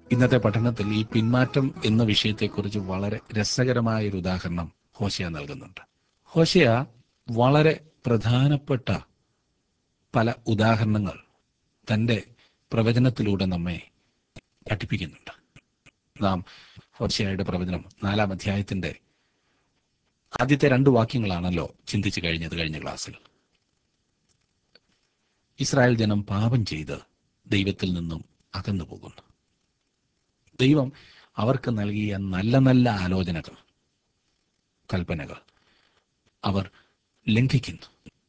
ഇന്നത്തെ പഠനത്തിൽ ഈ പിന്മാറ്റം എന്ന വിഷയത്തെക്കുറിച്ച് വളരെ രസകരമായ ഒരു ഉദാഹരണം ഹോശയ നൽകുന്നുണ്ട് ഹോശയ വളരെ പ്രധാനപ്പെട്ട പല ഉദാഹരണങ്ങൾ തൻ്റെ പ്രവചനത്തിലൂടെ നമ്മെ പഠിപ്പിക്കുന്നുണ്ട് നാം ഹോശയായുടെ പ്രവചനം നാലാം അധ്യായത്തിന്റെ ആദ്യത്തെ രണ്ട് വാക്യങ്ങളാണല്ലോ ചിന്തിച്ചു കഴിഞ്ഞത് കഴിഞ്ഞ ക്ലാസ്സിൽ ഇസ്രായേൽ ജനം പാപം ചെയ്ത് ദൈവത്തിൽ നിന്നും അകന്നു പോകുന്നു ദൈവം അവർക്ക് നൽകിയ നല്ല നല്ല ആലോചനകൾ കൽപ്പനകൾ അവർ ലംഘിക്കുന്നു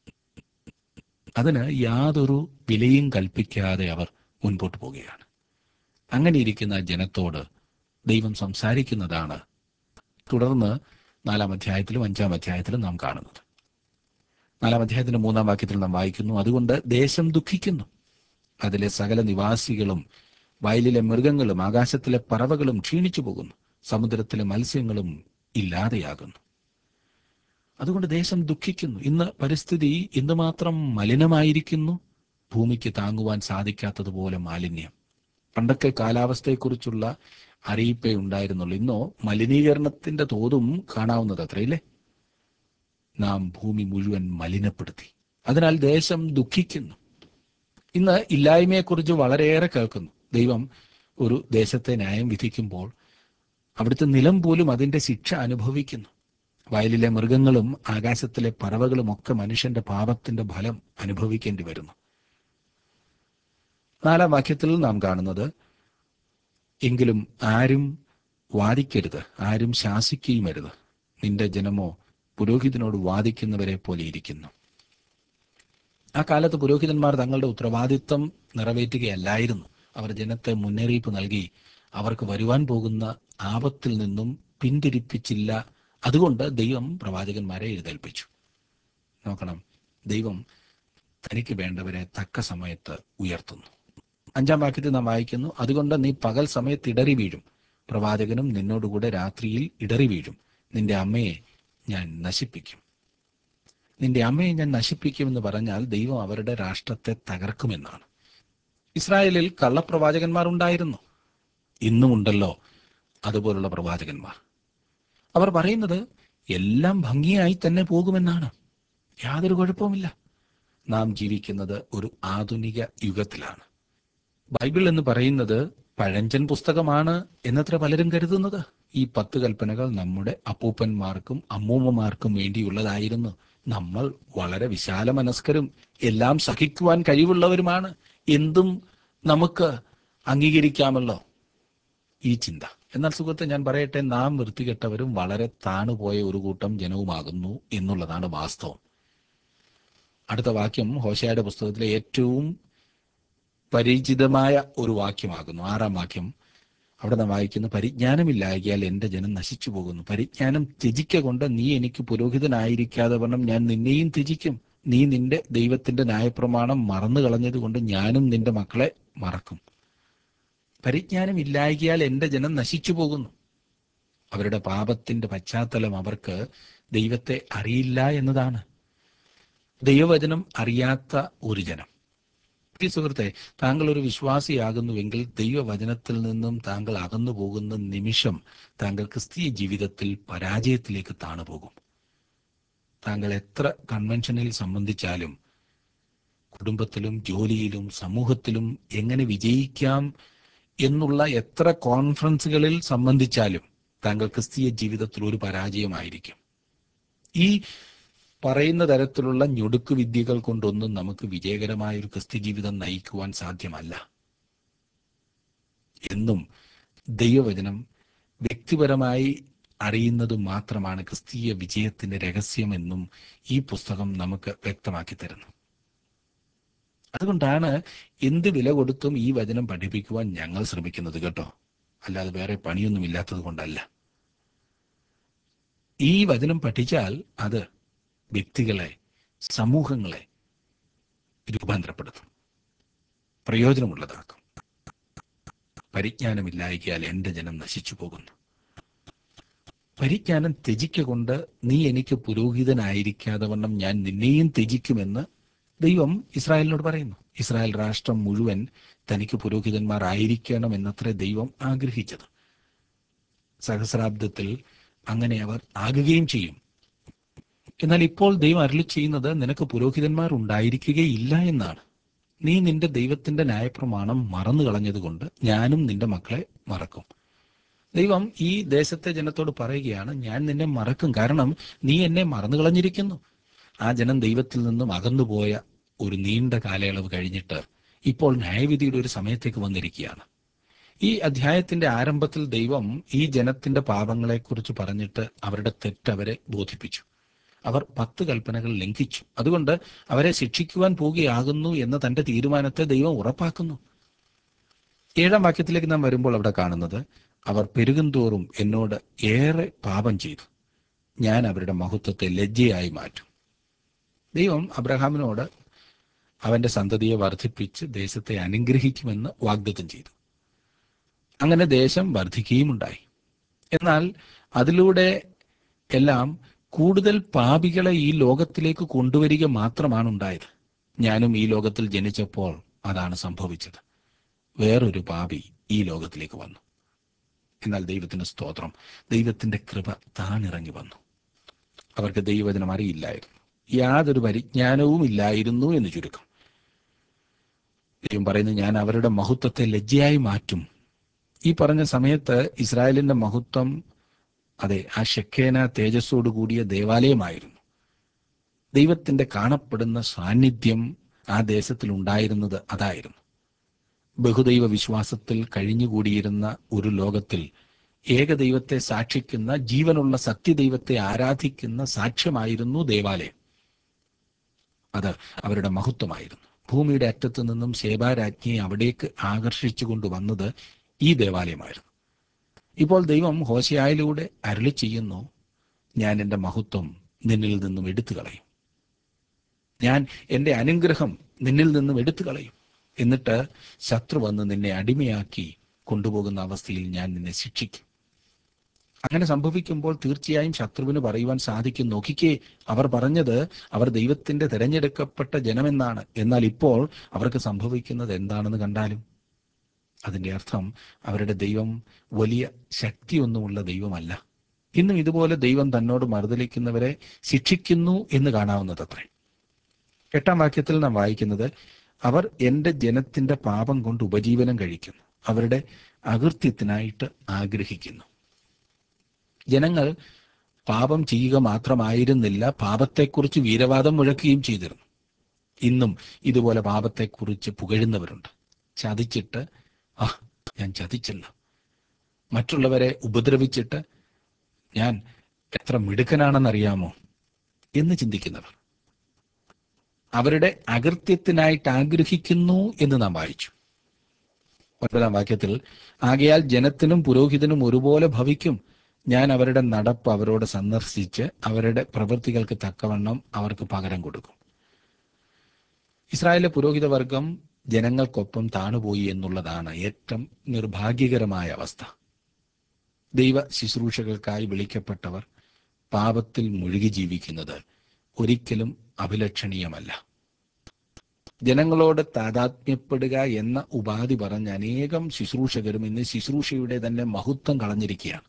അതിന് യാതൊരു വിലയും കൽപ്പിക്കാതെ അവർ മുൻപോട്ട് പോവുകയാണ് അങ്ങനെ ഇരിക്കുന്ന ജനത്തോട് ദൈവം സംസാരിക്കുന്നതാണ് തുടർന്ന് നാലാം അധ്യായത്തിലും അഞ്ചാം അധ്യായത്തിലും നാം കാണുന്നത് നാലാം അധ്യായത്തിന്റെ മൂന്നാം വാക്യത്തിൽ നാം വായിക്കുന്നു അതുകൊണ്ട് ദേശം ദുഃഖിക്കുന്നു അതിലെ സകല നിവാസികളും വയലിലെ മൃഗങ്ങളും ആകാശത്തിലെ പറവകളും ക്ഷീണിച്ചു പോകുന്നു സമുദ്രത്തിലെ മത്സ്യങ്ങളും ഇല്ലാതെയാകുന്നു അതുകൊണ്ട് ദേശം ദുഃഖിക്കുന്നു ഇന്ന് പരിസ്ഥിതി എന്തുമാത്രം മലിനമായിരിക്കുന്നു ഭൂമിക്ക് താങ്ങുവാൻ സാധിക്കാത്തതുപോലെ മാലിന്യം പണ്ടൊക്കെ കാലാവസ്ഥയെക്കുറിച്ചുള്ള അറിയിപ്പേ ഉണ്ടായിരുന്നുള്ളൂ ഇന്നോ മലിനീകരണത്തിന്റെ തോതും കാണാവുന്നത് അത്രയില്ലേ നാം ഭൂമി മുഴുവൻ മലിനപ്പെടുത്തി അതിനാൽ ദേശം ദുഃഖിക്കുന്നു ഇന്ന് ഇല്ലായ്മയെക്കുറിച്ച് വളരെയേറെ കേൾക്കുന്നു ദൈവം ഒരു ദേശത്തെ ന്യായം വിധിക്കുമ്പോൾ അവിടുത്തെ നിലം പോലും അതിന്റെ ശിക്ഷ അനുഭവിക്കുന്നു വയലിലെ മൃഗങ്ങളും ആകാശത്തിലെ പറവകളും ഒക്കെ മനുഷ്യന്റെ പാപത്തിന്റെ ഫലം അനുഭവിക്കേണ്ടി വരുന്നു നാലാം വാക്യത്തിൽ നാം കാണുന്നത് എങ്കിലും ആരും വാദിക്കരുത് ആരും ശാസിക്കുകയും അരുത് നിന്റെ ജനമോ പുരോഹിതനോട് വാദിക്കുന്നവരെ പോലെ ഇരിക്കുന്നു ആ കാലത്ത് പുരോഹിതന്മാർ തങ്ങളുടെ ഉത്തരവാദിത്വം നിറവേറ്റുകയല്ലായിരുന്നു അവർ ജനത്തെ മുന്നറിയിപ്പ് നൽകി അവർക്ക് വരുവാൻ പോകുന്ന ആപത്തിൽ നിന്നും പിന്തിരിപ്പിച്ചില്ല അതുകൊണ്ട് ദൈവം പ്രവാചകന്മാരെ എഴുന്നേൽപ്പിച്ചു നോക്കണം ദൈവം തനിക്ക് വേണ്ടവരെ തക്ക സമയത്ത് ഉയർത്തുന്നു അഞ്ചാം വാക്യത്തിൽ നാം വായിക്കുന്നു അതുകൊണ്ട് നീ പകൽ സമയത്ത് ഇടറി വീഴും പ്രവാചകനും നിന്നോടുകൂടെ രാത്രിയിൽ ഇടറി വീഴും നിന്റെ അമ്മയെ ഞാൻ നശിപ്പിക്കും നിന്റെ അമ്മയെ ഞാൻ നശിപ്പിക്കുമെന്ന് പറഞ്ഞാൽ ദൈവം അവരുടെ രാഷ്ട്രത്തെ തകർക്കുമെന്നാണ് ഇസ്രായേലിൽ കള്ളപ്രവാചകന്മാർ ഉണ്ടായിരുന്നു ഇന്നും ഉണ്ടല്ലോ അതുപോലുള്ള പ്രവാചകന്മാർ അവർ പറയുന്നത് എല്ലാം ഭംഗിയായി തന്നെ പോകുമെന്നാണ് യാതൊരു കുഴപ്പവുമില്ല നാം ജീവിക്കുന്നത് ഒരു ആധുനിക യുഗത്തിലാണ് ബൈബിൾ എന്ന് പറയുന്നത് പഴഞ്ചൻ പുസ്തകമാണ് എന്നത്ര പലരും കരുതുന്നത് ഈ പത്ത് കൽപ്പനകൾ നമ്മുടെ അപ്പൂപ്പന്മാർക്കും അമ്മൂമ്മമാർക്കും വേണ്ടിയുള്ളതായിരുന്നു നമ്മൾ വളരെ വിശാല മനസ്കരും എല്ലാം സഹിക്കുവാൻ കഴിവുള്ളവരുമാണ് എന്തും നമുക്ക് അംഗീകരിക്കാമല്ലോ ഈ ചിന്ത എന്നാൽ സുഹൃത്തെ ഞാൻ പറയട്ടെ നാം വൃത്തികെട്ടവരും വളരെ താണുപോയ ഒരു കൂട്ടം ജനവുമാകുന്നു എന്നുള്ളതാണ് വാസ്തവം അടുത്ത വാക്യം ഹോശയുടെ പുസ്തകത്തിലെ ഏറ്റവും പരിചിതമായ ഒരു വാക്യമാകുന്നു ആറാം വാക്യം അവിടെ നാം വായിക്കുന്നു പരിജ്ഞാനമില്ലായകിയാൽ എന്റെ ജനം നശിച്ചു പോകുന്നു പരിജ്ഞാനം ത്യജിക്ക കൊണ്ട് നീ എനിക്ക് പുരോഹിതനായിരിക്കാതെ വണ്ണം ഞാൻ നിന്നെയും ത്യജിക്കും നീ നിന്റെ ദൈവത്തിന്റെ ന്യായപ്രമാണം മറന്നു കളഞ്ഞത് കൊണ്ട് ഞാനും നിന്റെ മക്കളെ മറക്കും പരിജ്ഞാനം ഇല്ലായകിയാൽ എന്റെ ജനം നശിച്ചു പോകുന്നു അവരുടെ പാപത്തിന്റെ പശ്ചാത്തലം അവർക്ക് ദൈവത്തെ അറിയില്ല എന്നതാണ് ദൈവവചനം അറിയാത്ത ഒരു ജനം പ്രിയ സുഹൃത്തെ താങ്കൾ ഒരു വിശ്വാസിയാകുന്നുവെങ്കിൽ ദൈവവചനത്തിൽ നിന്നും താങ്കൾ അകന്നു പോകുന്ന നിമിഷം താങ്കൾ ക്രിസ്തീയ ജീവിതത്തിൽ പരാജയത്തിലേക്ക് താണു പോകും താങ്കൾ എത്ര കൺവെൻഷനിൽ സംബന്ധിച്ചാലും കുടുംബത്തിലും ജോലിയിലും സമൂഹത്തിലും എങ്ങനെ വിജയിക്കാം എന്നുള്ള എത്ര കോൺഫറൻസുകളിൽ സംബന്ധിച്ചാലും താങ്കൾ ക്രിസ്തീയ ജീവിതത്തിൽ ഒരു പരാജയമായിരിക്കും ഈ പറയുന്ന തരത്തിലുള്ള ഞൊടുക്ക് വിദ്യകൾ കൊണ്ടൊന്നും നമുക്ക് വിജയകരമായ ഒരു ക്രിസ്ത്യ ജീവിതം നയിക്കുവാൻ സാധ്യമല്ല എന്നും ദൈവവചനം വ്യക്തിപരമായി അറിയുന്നത് മാത്രമാണ് ക്രിസ്തീയ വിജയത്തിന്റെ രഹസ്യമെന്നും ഈ പുസ്തകം നമുക്ക് വ്യക്തമാക്കി തരുന്നു അതുകൊണ്ടാണ് എന്ത് വില കൊടുത്തും ഈ വചനം പഠിപ്പിക്കുവാൻ ഞങ്ങൾ ശ്രമിക്കുന്നത് കേട്ടോ അല്ലാതെ വേറെ പണിയൊന്നും ഇല്ലാത്തത് കൊണ്ടല്ല ഈ വചനം പഠിച്ചാൽ അത് വ്യക്തികളെ സമൂഹങ്ങളെ രൂപാന്തരപ്പെടുത്തും പ്രയോജനമുള്ളതാക്കും പരിജ്ഞാനമില്ലായിക്കാൽ എന്റെ ജനം നശിച്ചു പോകുന്നു പരിജ്ഞാനം ത്യജിക്കൊണ്ട് നീ എനിക്ക് പുരോഹിതനായിരിക്കാതെ വണ്ണം ഞാൻ നിന്നെയും ത്യജിക്കുമെന്ന് ദൈവം ഇസ്രായേലിനോട് പറയുന്നു ഇസ്രായേൽ രാഷ്ട്രം മുഴുവൻ തനിക്ക് പുരോഹിതന്മാർ ആയിരിക്കണം എന്നത്രേ ദൈവം ആഗ്രഹിച്ചത് സഹസ്രാബ്ദത്തിൽ അങ്ങനെ അവർ ആകുകയും ചെയ്യും എന്നാൽ ഇപ്പോൾ ദൈവം അരളി ചെയ്യുന്നത് നിനക്ക് പുരോഹിതന്മാർ ഉണ്ടായിരിക്കുകയില്ല എന്നാണ് നീ നിന്റെ ദൈവത്തിന്റെ ന്യായപ്രമാണം മറന്നു കളഞ്ഞതുകൊണ്ട് ഞാനും നിന്റെ മക്കളെ മറക്കും ദൈവം ഈ ദേശത്തെ ജനത്തോട് പറയുകയാണ് ഞാൻ നിന്നെ മറക്കും കാരണം നീ എന്നെ മറന്നു കളഞ്ഞിരിക്കുന്നു ആ ജനം ദൈവത്തിൽ നിന്നും അകന്നുപോയ ഒരു നീണ്ട കാലയളവ് കഴിഞ്ഞിട്ട് ഇപ്പോൾ ന്യായവിധിയുടെ ഒരു സമയത്തേക്ക് വന്നിരിക്കുകയാണ് ഈ അധ്യായത്തിന്റെ ആരംഭത്തിൽ ദൈവം ഈ ജനത്തിന്റെ പാപങ്ങളെക്കുറിച്ച് പറഞ്ഞിട്ട് അവരുടെ തെറ്റ് അവരെ ബോധിപ്പിച്ചു അവർ പത്ത് കൽപ്പനകൾ ലംഘിച്ചു അതുകൊണ്ട് അവരെ ശിക്ഷിക്കുവാൻ പോവുകയാകുന്നു എന്ന തന്റെ തീരുമാനത്തെ ദൈവം ഉറപ്പാക്കുന്നു ഏഴാം വാക്യത്തിലേക്ക് നാം വരുമ്പോൾ അവിടെ കാണുന്നത് അവർ പെരുകുന്തോറും എന്നോട് ഏറെ പാപം ചെയ്തു ഞാൻ അവരുടെ മഹത്വത്തെ ലജ്ജയായി മാറ്റും ദൈവം അബ്രഹാമിനോട് അവന്റെ സന്തതിയെ വർദ്ധിപ്പിച്ച് ദേശത്തെ അനുഗ്രഹിക്കുമെന്ന് വാഗ്ദത്തം ചെയ്തു അങ്ങനെ ദേശം വർദ്ധിക്കുകയും ഉണ്ടായി എന്നാൽ അതിലൂടെ എല്ലാം കൂടുതൽ പാപികളെ ഈ ലോകത്തിലേക്ക് കൊണ്ടുവരിക മാത്രമാണ് ഉണ്ടായത് ഞാനും ഈ ലോകത്തിൽ ജനിച്ചപ്പോൾ അതാണ് സംഭവിച്ചത് വേറൊരു പാപി ഈ ലോകത്തിലേക്ക് വന്നു എന്നാൽ ദൈവത്തിന് സ്തോത്രം ദൈവത്തിന്റെ കൃപ താണിറങ്ങി വന്നു അവർക്ക് ദൈവവചനം അറിയില്ലായിരുന്നു യാതൊരു പരിജ്ഞാനവും ഇല്ലായിരുന്നു എന്ന് ചുരുക്കം ദൈവം പറയുന്നു ഞാൻ അവരുടെ മഹത്വത്തെ ലജ്ജയായി മാറ്റും ഈ പറഞ്ഞ സമയത്ത് ഇസ്രായേലിന്റെ മഹത്വം അതെ ആ ഷെക്കേന തേജസ്സോടു കൂടിയ ദേവാലയമായിരുന്നു ദൈവത്തിന്റെ കാണപ്പെടുന്ന സാന്നിധ്യം ആ ദേശത്തിൽ ഉണ്ടായിരുന്നത് അതായിരുന്നു ബഹുദൈവ വിശ്വാസത്തിൽ കഴിഞ്ഞുകൂടിയിരുന്ന ഒരു ലോകത്തിൽ ഏകദൈവത്തെ സാക്ഷിക്കുന്ന ജീവനുള്ള സത്യദൈവത്തെ ആരാധിക്കുന്ന സാക്ഷ്യമായിരുന്നു ദേവാലയം അത് അവരുടെ മഹത്വമായിരുന്നു ഭൂമിയുടെ അറ്റത്ത് നിന്നും ശേബാരാജ്ഞിയെ അവിടേക്ക് ആകർഷിച്ചു കൊണ്ടുവന്നത് ഈ ദേവാലയമായിരുന്നു ഇപ്പോൾ ദൈവം ഹോശയായിലൂടെ അരളി ചെയ്യുന്നു ഞാൻ എൻ്റെ മഹത്വം നിന്നിൽ നിന്നും എടുത്തു കളയും ഞാൻ എൻ്റെ അനുഗ്രഹം നിന്നിൽ നിന്നും എടുത്തു കളയും എന്നിട്ട് ശത്രു വന്ന് നിന്നെ അടിമയാക്കി കൊണ്ടുപോകുന്ന അവസ്ഥയിൽ ഞാൻ നിന്നെ ശിക്ഷിക്കും അങ്ങനെ സംഭവിക്കുമ്പോൾ തീർച്ചയായും ശത്രുവിന് പറയുവാൻ സാധിക്കും നോക്കിക്കേ അവർ പറഞ്ഞത് അവർ ദൈവത്തിന്റെ തിരഞ്ഞെടുക്കപ്പെട്ട ജനമെന്നാണ് എന്നാൽ ഇപ്പോൾ അവർക്ക് സംഭവിക്കുന്നത് എന്താണെന്ന് കണ്ടാലും അതിന്റെ അർത്ഥം അവരുടെ ദൈവം വലിയ ശക്തിയൊന്നുമുള്ള ദൈവമല്ല ഇന്നും ഇതുപോലെ ദൈവം തന്നോട് മറുതലിക്കുന്നവരെ ശിക്ഷിക്കുന്നു എന്ന് കാണാവുന്നതത്രേ എട്ടാം വാക്യത്തിൽ നാം വായിക്കുന്നത് അവർ എൻ്റെ ജനത്തിന്റെ പാപം കൊണ്ട് ഉപജീവനം കഴിക്കുന്നു അവരുടെ അകൃത്യത്തിനായിട്ട് ആഗ്രഹിക്കുന്നു ജനങ്ങൾ പാപം ചെയ്യുക മാത്രമായിരുന്നില്ല പാപത്തെക്കുറിച്ച് വീരവാദം മുഴക്കുകയും ചെയ്തിരുന്നു ഇന്നും ഇതുപോലെ പാപത്തെക്കുറിച്ച് പുകഴുന്നവരുണ്ട് ചതിച്ചിട്ട് ആ ഞാൻ ചതിച്ചല്ല മറ്റുള്ളവരെ ഉപദ്രവിച്ചിട്ട് ഞാൻ എത്ര മിടുക്കനാണെന്നറിയാമോ എന്ന് ചിന്തിക്കുന്നവർ അവരുടെ അകൃത്യത്തിനായിട്ട് ആഗ്രഹിക്കുന്നു എന്ന് നാം വായിച്ചു ഒൻപതാം വാക്യത്തിൽ ആകയാൽ ജനത്തിനും പുരോഹിതനും ഒരുപോലെ ഭവിക്കും ഞാൻ അവരുടെ നടപ്പ് അവരോട് സന്ദർശിച്ച് അവരുടെ പ്രവൃത്തികൾക്ക് തക്കവണ്ണം അവർക്ക് പകരം കൊടുക്കും ഇസ്രായേലിലെ പുരോഹിതവർഗം ജനങ്ങൾക്കൊപ്പം താണുപോയി എന്നുള്ളതാണ് ഏറ്റവും നിർഭാഗ്യകരമായ അവസ്ഥ ദൈവ ശുശ്രൂഷകൾക്കായി വിളിക്കപ്പെട്ടവർ പാപത്തിൽ മുഴുകി ജീവിക്കുന്നത് ഒരിക്കലും അഭിലഷണീയമല്ല ജനങ്ങളോട് താതാത്മ്യപ്പെടുക എന്ന ഉപാധി പറഞ്ഞ അനേകം ശുശ്രൂഷകരും ഇന്ന് ശുശ്രൂഷയുടെ തന്നെ മഹത്വം കളഞ്ഞിരിക്കുകയാണ്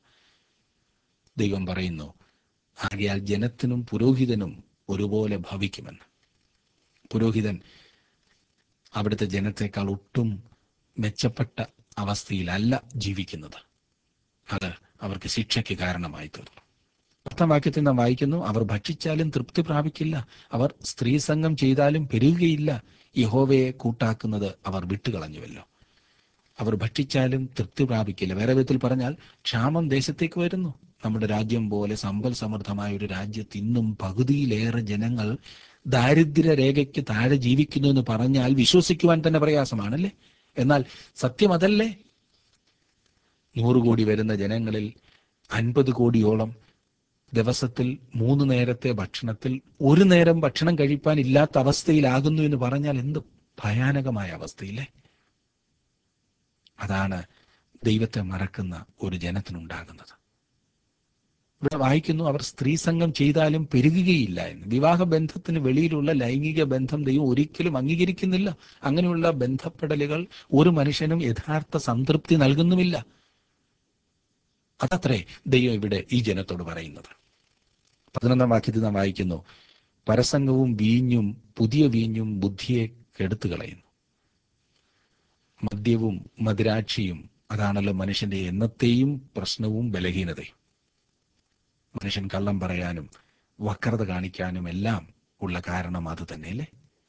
ദൈവം പറയുന്നു ആകയാൽ ജനത്തിനും പുരോഹിതനും ഒരുപോലെ ഭവിക്കുമെന്ന് പുരോഹിതൻ അവിടുത്തെ ജനത്തെക്കാൾ ഒട്ടും മെച്ചപ്പെട്ട അവസ്ഥയിലല്ല ജീവിക്കുന്നത് അത് അവർക്ക് ശിക്ഷയ്ക്ക് കാരണമായി തീർന്നു പത്താം വാക്യത്തിൽ നാം വായിക്കുന്നു അവർ ഭക്ഷിച്ചാലും തൃപ്തി പ്രാപിക്കില്ല അവർ സ്ത്രീ സംഘം ചെയ്താലും പെരുകുകയില്ല യഹോവയെ കൂട്ടാക്കുന്നത് അവർ വിട്ടുകളഞ്ഞുവല്ലോ അവർ ഭക്ഷിച്ചാലും തൃപ്തി പ്രാപിക്കില്ല വേറെ വിധത്തിൽ പറഞ്ഞാൽ ക്ഷാമം ദേശത്തേക്ക് വരുന്നു നമ്മുടെ രാജ്യം പോലെ സമ്പൽ സമൃദ്ധമായ ഒരു രാജ്യത്ത് ഇന്നും പകുതിയിലേറെ ജനങ്ങൾ ദാരിദ്ര്യ രേഖയ്ക്ക് താഴെ ജീവിക്കുന്നു എന്ന് പറഞ്ഞാൽ വിശ്വസിക്കുവാൻ തന്നെ പ്രയാസമാണല്ലേ എന്നാൽ സത്യം അതല്ലേ നൂറ് കോടി വരുന്ന ജനങ്ങളിൽ അൻപത് കോടിയോളം ദിവസത്തിൽ മൂന്ന് നേരത്തെ ഭക്ഷണത്തിൽ ഒരു നേരം ഭക്ഷണം കഴിപ്പാൻ ഇല്ലാത്ത അവസ്ഥയിലാകുന്നു എന്ന് പറഞ്ഞാൽ എന്ത് ഭയാനകമായ അവസ്ഥയില്ലേ അതാണ് ദൈവത്തെ മറക്കുന്ന ഒരു ജനത്തിനുണ്ടാകുന്നത് ഇവിടെ വായിക്കുന്നു അവർ സ്ത്രീ സംഘം ചെയ്താലും പെരുകുകയില്ല എന്ന് വിവാഹ ബന്ധത്തിന് വെളിയിലുള്ള ലൈംഗിക ബന്ധം ദൈവം ഒരിക്കലും അംഗീകരിക്കുന്നില്ല അങ്ങനെയുള്ള ബന്ധപ്പെടലുകൾ ഒരു മനുഷ്യനും യഥാർത്ഥ സംതൃപ്തി നൽകുന്നുമില്ല അതത്രേ ദൈവം ഇവിടെ ഈ ജനത്തോട് പറയുന്നത് പതിനൊന്നാം വാക്യത്തിൽ നാം വായിക്കുന്നു പരസംഗവും വീഞ്ഞും പുതിയ വീഞ്ഞും ബുദ്ധിയെ കെടുത്തു കളയുന്നു മദ്യവും മദിരാക്ഷിയും അതാണല്ലോ മനുഷ്യന്റെ എന്നത്തെയും പ്രശ്നവും ബലഹീനതയും മനുഷ്യൻ കള്ളം പറയാനും വക്രത കാണിക്കാനും എല്ലാം ഉള്ള കാരണം അത് തന്നെയല്ലേ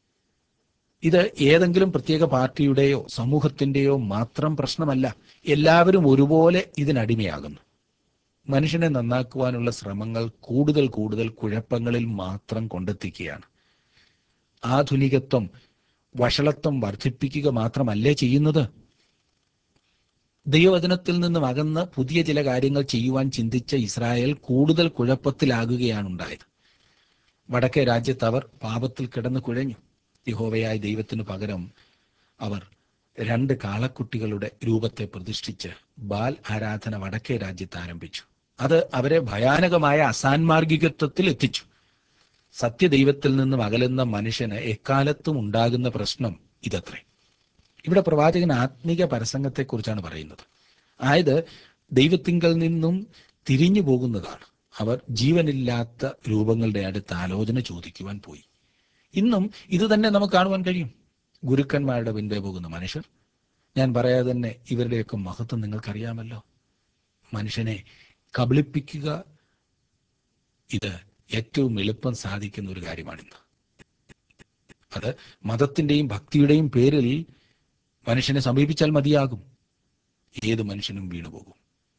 ഇത് ഏതെങ്കിലും പ്രത്യേക പാർട്ടിയുടെയോ സമൂഹത്തിന്റെയോ മാത്രം പ്രശ്നമല്ല എല്ലാവരും ഒരുപോലെ ഇതിനടിമയാകുന്നു മനുഷ്യനെ നന്നാക്കുവാനുള്ള ശ്രമങ്ങൾ കൂടുതൽ കൂടുതൽ കുഴപ്പങ്ങളിൽ മാത്രം കൊണ്ടെത്തിക്കുകയാണ് ആധുനികത്വം വഷളത്വം വർദ്ധിപ്പിക്കുക മാത്രമല്ലേ ചെയ്യുന്നത് ദൈവവചനത്തിൽ നിന്നും അകന്ന് പുതിയ ചില കാര്യങ്ങൾ ചെയ്യുവാൻ ചിന്തിച്ച ഇസ്രായേൽ കൂടുതൽ കുഴപ്പത്തിലാകുകയാണ് ഉണ്ടായത് വടക്കേ രാജ്യത്ത് അവർ പാപത്തിൽ കിടന്ന് കുഴഞ്ഞു യഹോവയായ ദൈവത്തിനു പകരം അവർ രണ്ട് കാളക്കുട്ടികളുടെ രൂപത്തെ പ്രതിഷ്ഠിച്ച് ബാൽ ആരാധന വടക്കേ രാജ്യത്ത് ആരംഭിച്ചു അത് അവരെ ഭയാനകമായ അസാൻമാർഗികത്വത്തിൽ എത്തിച്ചു സത്യദൈവത്തിൽ നിന്നും അകലുന്ന മനുഷ്യന് എക്കാലത്തും ഉണ്ടാകുന്ന പ്രശ്നം ഇതത്രേ ഇവിടെ പ്രവാചകൻ ആത്മീക പരസംഗത്തെക്കുറിച്ചാണ് പറയുന്നത് ആയത് ദൈവത്തിങ്കൽ നിന്നും തിരിഞ്ഞു പോകുന്നതാണ് അവർ ജീവനില്ലാത്ത രൂപങ്ങളുടെ അടുത്ത് ആലോചന ചോദിക്കുവാൻ പോയി ഇന്നും ഇത് തന്നെ നമുക്ക് കാണുവാൻ കഴിയും ഗുരുക്കന്മാരുടെ പിൻപേ പോകുന്ന മനുഷ്യർ ഞാൻ പറയാതെ തന്നെ ഇവരുടെയൊക്കെ മഹത്വം നിങ്ങൾക്കറിയാമല്ലോ മനുഷ്യനെ കബളിപ്പിക്കുക ഇത് ഏറ്റവും എളുപ്പം സാധിക്കുന്ന ഒരു കാര്യമാണിന്ന് അത് മതത്തിന്റെയും ഭക്തിയുടെയും പേരിൽ മനുഷ്യനെ സമീപിച്ചാൽ മതിയാകും ഏത് മനുഷ്യനും വീണുപോകും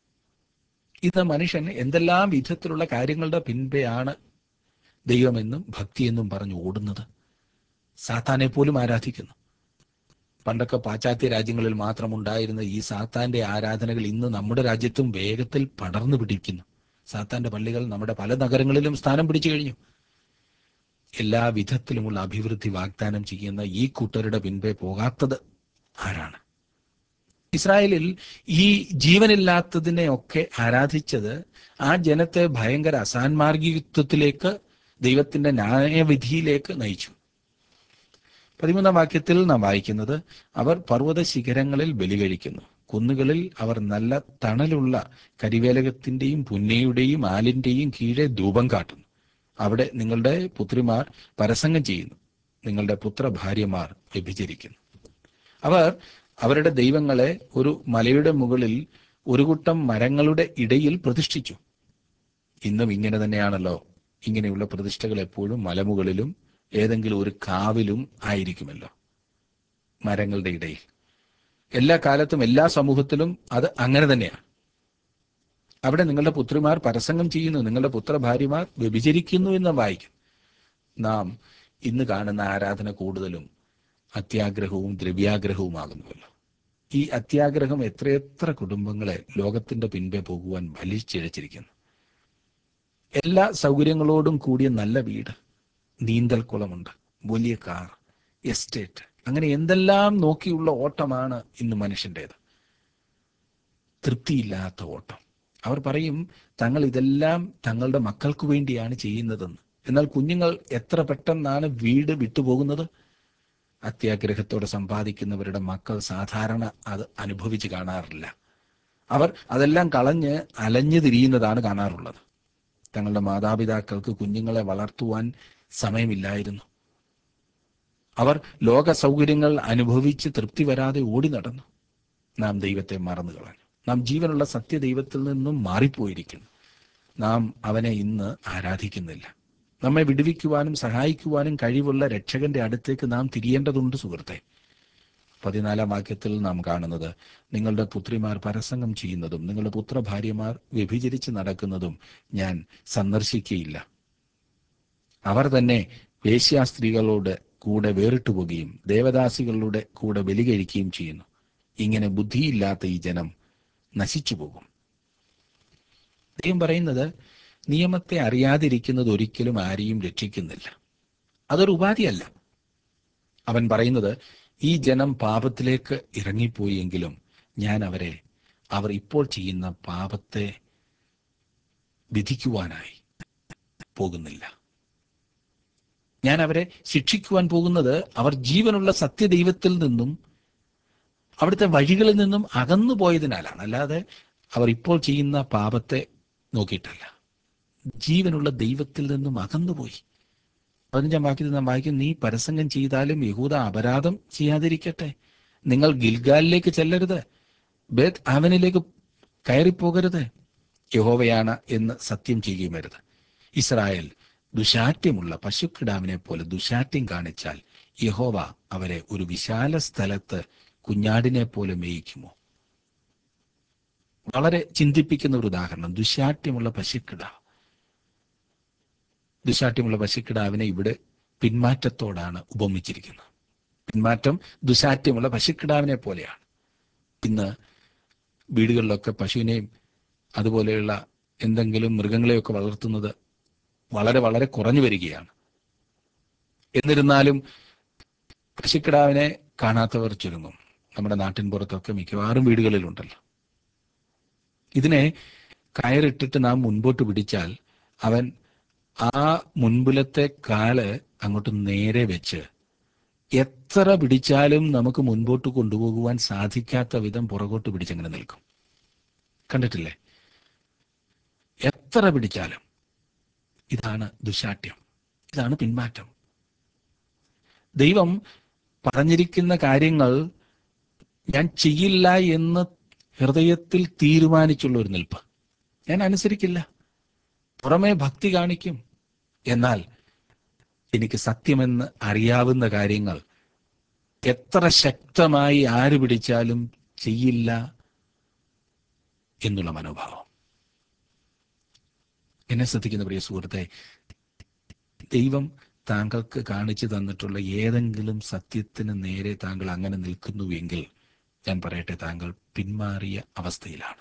ഇത് മനുഷ്യൻ എന്തെല്ലാം വിധത്തിലുള്ള കാര്യങ്ങളുടെ പിൻപെയാണ് ദൈവമെന്നും ഭക്തിയെന്നും പറഞ്ഞു ഓടുന്നത് സാത്താനെ പോലും ആരാധിക്കുന്നു പണ്ടൊക്കെ പാശ്ചാത്യ രാജ്യങ്ങളിൽ മാത്രം ഉണ്ടായിരുന്ന ഈ സാത്താന്റെ ആരാധനകൾ ഇന്ന് നമ്മുടെ രാജ്യത്തും വേഗത്തിൽ പടർന്നു പിടിക്കുന്നു സാത്താന്റെ പള്ളികൾ നമ്മുടെ പല നഗരങ്ങളിലും സ്ഥാനം പിടിച്ചു കഴിഞ്ഞു എല്ലാ വിധത്തിലുമുള്ള അഭിവൃദ്ധി വാഗ്ദാനം ചെയ്യുന്ന ഈ കൂട്ടരുടെ പിൻപേ പോകാത്തത് ആരാണ് ഇസ്രായേലിൽ ഈ ജീവനില്ലാത്തതിനെ ഒക്കെ ആരാധിച്ചത് ആ ജനത്തെ ഭയങ്കര അസാൻമാർഗിത്വത്തിലേക്ക് ദൈവത്തിന്റെ ന്യായവിധിയിലേക്ക് നയിച്ചു പതിമൂന്നാം വാക്യത്തിൽ നാം വായിക്കുന്നത് അവർ പർവ്വത ശിഖരങ്ങളിൽ ബലി കഴിക്കുന്നു കുന്നുകളിൽ അവർ നല്ല തണലുള്ള കരിവേലകത്തിന്റെയും പുന്നയുടെയും ആലിന്റെയും കീഴെ ധൂപം കാട്ടുന്നു അവിടെ നിങ്ങളുടെ പുത്രിമാർ പരസംഗം ചെയ്യുന്നു നിങ്ങളുടെ പുത്രഭാര്യമാർ വ്യഭിചരിക്കുന്നു അവർ അവരുടെ ദൈവങ്ങളെ ഒരു മലയുടെ മുകളിൽ ഒരു കൂട്ടം മരങ്ങളുടെ ഇടയിൽ പ്രതിഷ്ഠിച്ചു ഇന്നും ഇങ്ങനെ തന്നെയാണല്ലോ ഇങ്ങനെയുള്ള പ്രതിഷ്ഠകൾ എപ്പോഴും മലമുകളിലും ഏതെങ്കിലും ഒരു കാവിലും ആയിരിക്കുമല്ലോ മരങ്ങളുടെ ഇടയിൽ എല്ലാ കാലത്തും എല്ലാ സമൂഹത്തിലും അത് അങ്ങനെ തന്നെയാണ് അവിടെ നിങ്ങളുടെ പുത്രിമാർ പരസംഗം ചെയ്യുന്നു നിങ്ങളുടെ പുത്രഭാര്യമാർ വ്യഭിചരിക്കുന്നു എന്ന് വായിക്കും നാം ഇന്ന് കാണുന്ന ആരാധന കൂടുതലും അത്യാഗ്രഹവും ദ്രവ്യാഗ്രഹവുമാകുന്നുവല്ലോ ഈ അത്യാഗ്രഹം എത്രയെത്ര കുടുംബങ്ങളെ ലോകത്തിന്റെ പിൻപേ പോകുവാൻ വലിച്ചിഴച്ചിരിക്കുന്നു എല്ലാ സൗകര്യങ്ങളോടും കൂടിയ നല്ല വീട് നീന്തൽ കുളമുണ്ട് വലിയ കാർ എസ്റ്റേറ്റ് അങ്ങനെ എന്തെല്ലാം നോക്കിയുള്ള ഓട്ടമാണ് ഇന്ന് മനുഷ്യൻ്റെത് തൃപ്തിയില്ലാത്ത ഓട്ടം അവർ പറയും തങ്ങൾ ഇതെല്ലാം തങ്ങളുടെ മക്കൾക്ക് വേണ്ടിയാണ് ചെയ്യുന്നതെന്ന് എന്നാൽ കുഞ്ഞുങ്ങൾ എത്ര പെട്ടെന്നാണ് വീട് വിട്ടുപോകുന്നത് അത്യാഗ്രഹത്തോടെ സമ്പാദിക്കുന്നവരുടെ മക്കൾ സാധാരണ അത് അനുഭവിച്ച് കാണാറില്ല അവർ അതെല്ലാം കളഞ്ഞ് അലഞ്ഞു തിരിയുന്നതാണ് കാണാറുള്ളത് തങ്ങളുടെ മാതാപിതാക്കൾക്ക് കുഞ്ഞുങ്ങളെ വളർത്തുവാൻ സമയമില്ലായിരുന്നു അവർ ലോക സൗകര്യങ്ങൾ അനുഭവിച്ച് തൃപ്തി വരാതെ ഓടി നടന്നു നാം ദൈവത്തെ മറന്നു കളഞ്ഞു നാം ജീവനുള്ള സത്യദൈവത്തിൽ നിന്നും മാറിപ്പോയിരിക്കുന്നു നാം അവനെ ഇന്ന് ആരാധിക്കുന്നില്ല നമ്മെ വിടുവിക്കുവാനും സഹായിക്കുവാനും കഴിവുള്ള രക്ഷകന്റെ അടുത്തേക്ക് നാം തിരിയേണ്ടതുണ്ട് സുഹൃത്തെ പതിനാലാം വാക്യത്തിൽ നാം കാണുന്നത് നിങ്ങളുടെ പുത്രിമാർ പരസംഗം ചെയ്യുന്നതും നിങ്ങളുടെ പുത്രഭാര്യമാർ വ്യഭിചരിച്ച് നടക്കുന്നതും ഞാൻ സന്ദർശിക്കയില്ല അവർ തന്നെ വേശ്യാസ്ത്രീകളോട് കൂടെ വേറിട്ടു പോകുകയും ദേവദാസികളുടെ കൂടെ ബലി കഴിക്കുകയും ചെയ്യുന്നു ഇങ്ങനെ ബുദ്ധിയില്ലാത്ത ഈ ജനം നശിച്ചു പോകും ദൈവം പറയുന്നത് നിയമത്തെ അറിയാതിരിക്കുന്നത് ഒരിക്കലും ആരെയും രക്ഷിക്കുന്നില്ല അതൊരു ഉപാധിയല്ല അവൻ പറയുന്നത് ഈ ജനം പാപത്തിലേക്ക് ഇറങ്ങിപ്പോയി എങ്കിലും ഞാൻ അവരെ അവർ ഇപ്പോൾ ചെയ്യുന്ന പാപത്തെ വിധിക്കുവാനായി പോകുന്നില്ല ഞാൻ അവരെ ശിക്ഷിക്കുവാൻ പോകുന്നത് അവർ ജീവനുള്ള സത്യദൈവത്തിൽ നിന്നും അവിടുത്തെ വഴികളിൽ നിന്നും അകന്നു പോയതിനാലാണ് അല്ലാതെ അവർ ഇപ്പോൾ ചെയ്യുന്ന പാപത്തെ നോക്കിയിട്ടല്ല ജീവനുള്ള ദൈവത്തിൽ നിന്നും അകന്നുപോയി പതിനഞ്ചാം വാക്യത്തിൽ നാം വായിക്കും നീ പരസംഗം ചെയ്താലും യഹൂദ അപരാധം ചെയ്യാതിരിക്കട്ടെ നിങ്ങൾ ഗിൽഗാലിലേക്ക് ചെല്ലരുത് ബേത് അവനിലേക്ക് കയറിപ്പോകരുത് യഹോവയാണ് എന്ന് സത്യം ചെയ്യുകയും വരുത് ഇസ്രായേൽ ദുശാഠ്യമുള്ള പശുക്കിടാവിനെ പോലെ ദുശാഠ്യം കാണിച്ചാൽ യഹോവ അവരെ ഒരു വിശാല സ്ഥലത്ത് കുഞ്ഞാടിനെ പോലെ മേയിക്കുമോ വളരെ ചിന്തിപ്പിക്കുന്ന ഒരു ഉദാഹരണം ദുശാഠ്യമുള്ള പശുക്കിടാവ് ദുശാഠ്യമുള്ള പശുക്കിടാവിനെ ഇവിടെ പിന്മാറ്റത്തോടാണ് ഉപമിച്ചിരിക്കുന്നത് പിന്മാറ്റം ദുശാഠ്യമുള്ള പശുക്കിടാവിനെ പോലെയാണ് ഇന്ന് വീടുകളിലൊക്കെ പശുവിനെയും അതുപോലെയുള്ള എന്തെങ്കിലും മൃഗങ്ങളെയൊക്കെ വളർത്തുന്നത് വളരെ വളരെ കുറഞ്ഞു വരികയാണ് എന്നിരുന്നാലും പശുക്കിടാവിനെ കാണാത്തവർ ചുരുങ്ങും നമ്മുടെ നാട്ടിൻ പുറത്തൊക്കെ മിക്കവാറും വീടുകളിലുണ്ടല്ലോ ഇതിനെ കയറിട്ടിട്ട് നാം മുൻപോട്ട് പിടിച്ചാൽ അവൻ ആ മുൻപിലത്തെ കാല് അങ്ങോട്ട് നേരെ വെച്ച് എത്ര പിടിച്ചാലും നമുക്ക് മുൻപോട്ട് കൊണ്ടുപോകുവാൻ സാധിക്കാത്ത വിധം പുറകോട്ട് പിടിച്ചങ്ങനെ നിൽക്കും കണ്ടിട്ടില്ലേ എത്ര പിടിച്ചാലും ഇതാണ് ദുശാഠ്യം ഇതാണ് പിന്മാറ്റം ദൈവം പറഞ്ഞിരിക്കുന്ന കാര്യങ്ങൾ ഞാൻ ചെയ്യില്ല എന്ന് ഹൃദയത്തിൽ തീരുമാനിച്ചുള്ള ഒരു നിൽപ്പ് ഞാൻ അനുസരിക്കില്ല പുറമേ ഭക്തി കാണിക്കും എന്നാൽ എനിക്ക് സത്യമെന്ന് അറിയാവുന്ന കാര്യങ്ങൾ എത്ര ശക്തമായി ആര് പിടിച്ചാലും ചെയ്യില്ല എന്നുള്ള മനോഭാവം എന്നെ ശ്രദ്ധിക്കുന്ന പ്രിയ സുഹൃത്തെ ദൈവം താങ്കൾക്ക് കാണിച്ചു തന്നിട്ടുള്ള ഏതെങ്കിലും സത്യത്തിന് നേരെ താങ്കൾ അങ്ങനെ നിൽക്കുന്നുവെങ്കിൽ ഞാൻ പറയട്ടെ താങ്കൾ പിന്മാറിയ അവസ്ഥയിലാണ്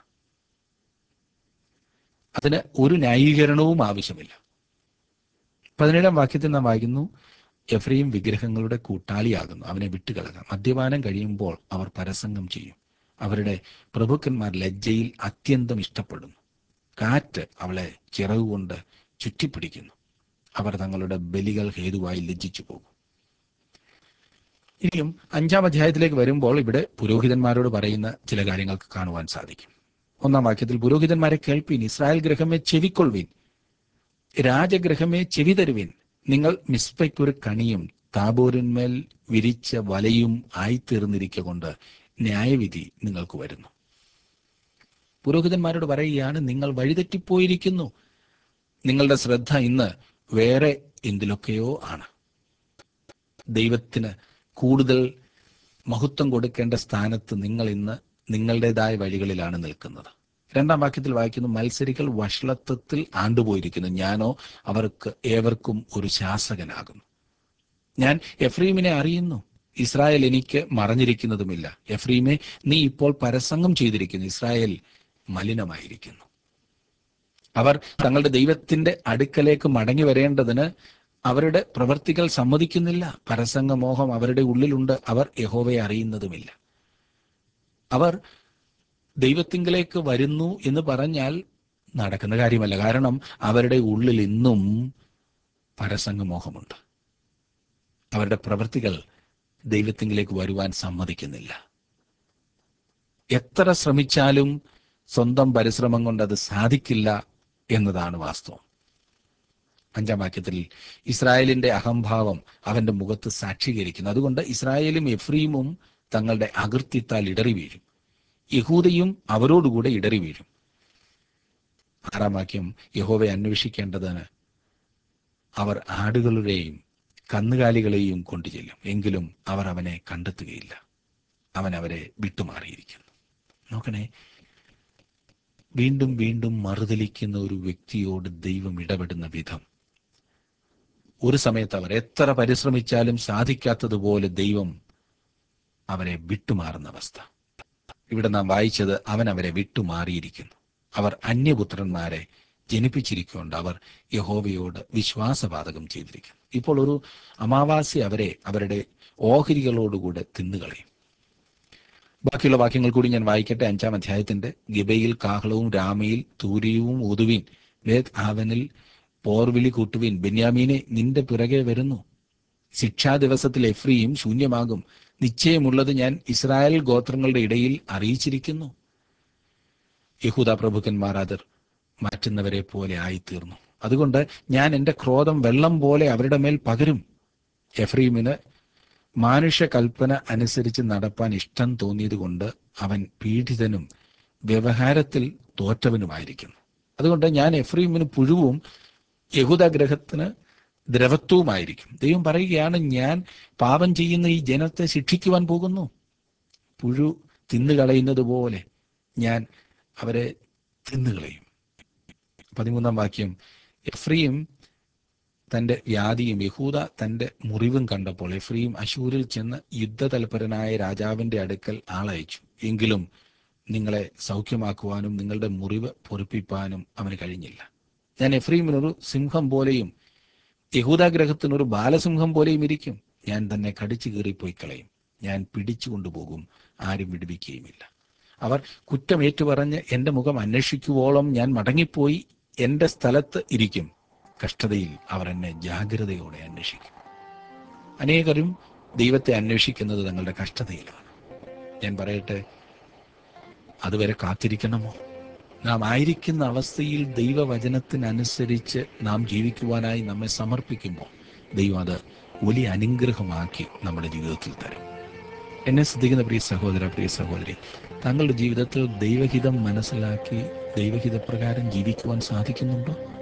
അതിന് ഒരു ന്യായീകരണവും ആവശ്യമില്ല പതിനേഴാം വാക്യത്തിൽ നാം വായിക്കുന്നു എഫ്രൈം വിഗ്രഹങ്ങളുടെ കൂട്ടാളിയാകുന്നു അവനെ വിട്ടുകളക മദ്യപാനം കഴിയുമ്പോൾ അവർ പരസംഗം ചെയ്യും അവരുടെ പ്രഭുക്കന്മാർ ലജ്ജയിൽ അത്യന്തം ഇഷ്ടപ്പെടുന്നു കാറ്റ് അവളെ ചിറകുകൊണ്ട് ചുറ്റിപ്പിടിക്കുന്നു അവർ തങ്ങളുടെ ബലികൾ ഹേതുവായി ലജ്ജിച്ചു പോകും ഇനിയും അഞ്ചാം അധ്യായത്തിലേക്ക് വരുമ്പോൾ ഇവിടെ പുരോഹിതന്മാരോട് പറയുന്ന ചില കാര്യങ്ങൾക്ക് കാണുവാൻ സാധിക്കും ഒന്നാം വാക്യത്തിൽ പുരോഹിതന്മാരെ കേൾപ്പീൻ ഇസ്രായേൽ ഗ്രഹമേ ചെവിക്കൊള്ളുവിൻ രാജഗ്രഹമേ ചെവി തരുവിൻ നിങ്ങൾ മിസ്പയ്ക്കൊരു കണിയും താബോരിന്മേൽ വിരിച്ച വലയും ആയിത്തീർന്നിരിക്കൊണ്ട് ന്യായവിധി നിങ്ങൾക്ക് വരുന്നു പുരോഹിതന്മാരോട് പറയുകയാണ് നിങ്ങൾ വഴിതെറ്റിപ്പോയിരിക്കുന്നു നിങ്ങളുടെ ശ്രദ്ധ ഇന്ന് വേറെ എന്തിലൊക്കെയോ ആണ് ദൈവത്തിന് കൂടുതൽ മഹത്വം കൊടുക്കേണ്ട സ്ഥാനത്ത് നിങ്ങൾ ഇന്ന് നിങ്ങളുടേതായ വഴികളിലാണ് നിൽക്കുന്നത് രണ്ടാം വാക്യത്തിൽ വായിക്കുന്നു മത്സരികൾ വഷളത്വത്തിൽ ആണ്ടുപോയിരിക്കുന്നു ഞാനോ അവർക്ക് ഏവർക്കും ഒരു ശാസകനാകുന്നു ഞാൻ എഫ്രീമിനെ അറിയുന്നു ഇസ്രായേൽ എനിക്ക് മറഞ്ഞിരിക്കുന്നതുമില്ല എഫ്രീമെ നീ ഇപ്പോൾ പരസംഗം ചെയ്തിരിക്കുന്നു ഇസ്രായേൽ മലിനമായിരിക്കുന്നു അവർ തങ്ങളുടെ ദൈവത്തിന്റെ അടുക്കലേക്ക് മടങ്ങി വരേണ്ടതിന് അവരുടെ പ്രവർത്തികൾ സമ്മതിക്കുന്നില്ല പരസംഗമോഹം അവരുടെ ഉള്ളിലുണ്ട് അവർ യഹോവയെ അറിയുന്നതുമില്ല അവർ ദൈവത്തിങ്കിലേക്ക് വരുന്നു എന്ന് പറഞ്ഞാൽ നടക്കുന്ന കാര്യമല്ല കാരണം അവരുടെ ഉള്ളിൽ ഇന്നും പരസംഗമോഹമുണ്ട് അവരുടെ പ്രവൃത്തികൾ ദൈവത്തിങ്കിലേക്ക് വരുവാൻ സമ്മതിക്കുന്നില്ല എത്ര ശ്രമിച്ചാലും സ്വന്തം പരിശ്രമം കൊണ്ട് അത് സാധിക്കില്ല എന്നതാണ് വാസ്തവം അഞ്ചാം വാക്യത്തിൽ ഇസ്രായേലിന്റെ അഹംഭാവം അവന്റെ മുഖത്ത് സാക്ഷീകരിക്കുന്നു അതുകൊണ്ട് ഇസ്രായേലും എഫ്രീമും തങ്ങളുടെ അകൃത്യത്താൽ ഇടറി വീഴും യഹൂദയും അവരോടുകൂടെ ഇടറി വീഴും ആറാം വാക്യം യഹോവയെ അന്വേഷിക്കേണ്ടതിന് അവർ ആടുകളുടെയും കന്നുകാലികളെയും കൊണ്ടു ചെല്ലും എങ്കിലും അവർ അവനെ കണ്ടെത്തുകയില്ല അവൻ അവരെ വിട്ടുമാറിയിരിക്കുന്നു നോക്കണേ വീണ്ടും വീണ്ടും മറുതലിക്കുന്ന ഒരു വ്യക്തിയോട് ദൈവം ഇടപെടുന്ന വിധം ഒരു സമയത്ത് അവർ എത്ര പരിശ്രമിച്ചാലും സാധിക്കാത്തതുപോലെ ദൈവം അവരെ വിട്ടുമാറുന്ന അവസ്ഥ ഇവിടെ നാം വായിച്ചത് അവൻ അവരെ വിട്ടുമാറിയിരിക്കുന്നു അവർ അന്യപുത്രന്മാരെ ജനിപ്പിച്ചിരിക്കൊണ്ട് അവർ യഹോവയോട് വിശ്വാസപാതകം ചെയ്തിരിക്കുന്നു ഇപ്പോൾ ഒരു അമാവാസി അവരെ അവരുടെ ഓഹരികളോടുകൂടെ തിന്നുകളയും ബാക്കിയുള്ള വാക്യങ്ങൾ കൂടി ഞാൻ വായിക്കട്ടെ അഞ്ചാം അധ്യായത്തിന്റെ ഗിബയിൽ കാഹളവും രാമയിൽ തൂര്യവും ഉതുവിൻ വേദ് ആവനിൽ പോർവിളി കൂട്ടുവിൻ ബെന്യാമീനെ നിന്റെ പിറകെ വരുന്നു ശിക്ഷാ ദിവസത്തിൽ എഫ്രിയും ശൂന്യമാകും നിശ്ചയമുള്ളത് ഞാൻ ഇസ്രായേൽ ഗോത്രങ്ങളുടെ ഇടയിൽ അറിയിച്ചിരിക്കുന്നു യഹൂദ പ്രഭുക്കന്മാർ അതിർ മാറ്റുന്നവരെ പോലെ ആയിത്തീർന്നു അതുകൊണ്ട് ഞാൻ എൻ്റെ ക്രോധം വെള്ളം പോലെ അവരുടെ മേൽ പകരും എഫ്രീമിന് മാനുഷ്യ കൽപ്പന അനുസരിച്ച് നടപ്പാൻ ഇഷ്ടം തോന്നിയതുകൊണ്ട് അവൻ പീഡിതനും വ്യവഹാരത്തിൽ തോറ്റവനുമായിരിക്കുന്നു അതുകൊണ്ട് ഞാൻ എഫ്രീമിന് പുഴുവും യഹൂദഗ്രഹത്തിന് ദ്രവത്വവുമായിരിക്കും ദൈവം പറയുകയാണ് ഞാൻ പാപം ചെയ്യുന്ന ഈ ജനത്തെ ശിക്ഷിക്കുവാൻ പോകുന്നു പുഴു തിന്നുകളയുന്നത് പോലെ ഞാൻ അവരെ തിന്നുകളയും പതിമൂന്നാം വാക്യം എഫ്രീം തന്റെ വ്യാധിയും യഹൂദ തന്റെ മുറിവും കണ്ടപ്പോൾ എഫ്രീം അശൂരിൽ ചെന്ന് യുദ്ധതൽപരനായ രാജാവിന്റെ അടുക്കൽ ആളയച്ചു എങ്കിലും നിങ്ങളെ സൗഖ്യമാക്കുവാനും നിങ്ങളുടെ മുറിവ് പൊറിപ്പിപ്പാനും അവന് കഴിഞ്ഞില്ല ഞാൻ എഫ്രീമിനൊരു സിംഹം പോലെയും യഹൂദാഗ്രഹത്തിനൊരു ബാലസിംഹം പോലെയും ഇരിക്കും ഞാൻ തന്നെ കടിച്ചു കീറിപ്പോയി കളയും ഞാൻ പിടിച്ചു കൊണ്ടുപോകും ആരും വിടുവിക്കുകയുമില്ല അവർ കുറ്റമേറ്റു പറഞ്ഞ് എൻ്റെ മുഖം അന്വേഷിക്കുവോളം ഞാൻ മടങ്ങിപ്പോയി എൻ്റെ സ്ഥലത്ത് ഇരിക്കും കഷ്ടതയിൽ അവർ എന്നെ ജാഗ്രതയോടെ അന്വേഷിക്കും അനേകരും ദൈവത്തെ അന്വേഷിക്കുന്നത് തങ്ങളുടെ കഷ്ടതയിലാണ് ഞാൻ പറയട്ടെ അതുവരെ കാത്തിരിക്കണമോ നാം ആയിരിക്കുന്ന അവസ്ഥയിൽ ദൈവവചനത്തിനനുസരിച്ച് നാം ജീവിക്കുവാനായി നമ്മെ സമർപ്പിക്കുമ്പോൾ ദൈവം അത് വലിയ അനുഗ്രഹമാക്കി നമ്മുടെ ജീവിതത്തിൽ തരും എന്നെ ശ്രദ്ധിക്കുന്ന പ്രിയ സഹോദര പ്രിയ സഹോദരി താങ്കളുടെ ജീവിതത്തിൽ ദൈവഹിതം മനസ്സിലാക്കി ദൈവഹിതപ്രകാരം ജീവിക്കുവാൻ സാധിക്കുന്നുണ്ടോ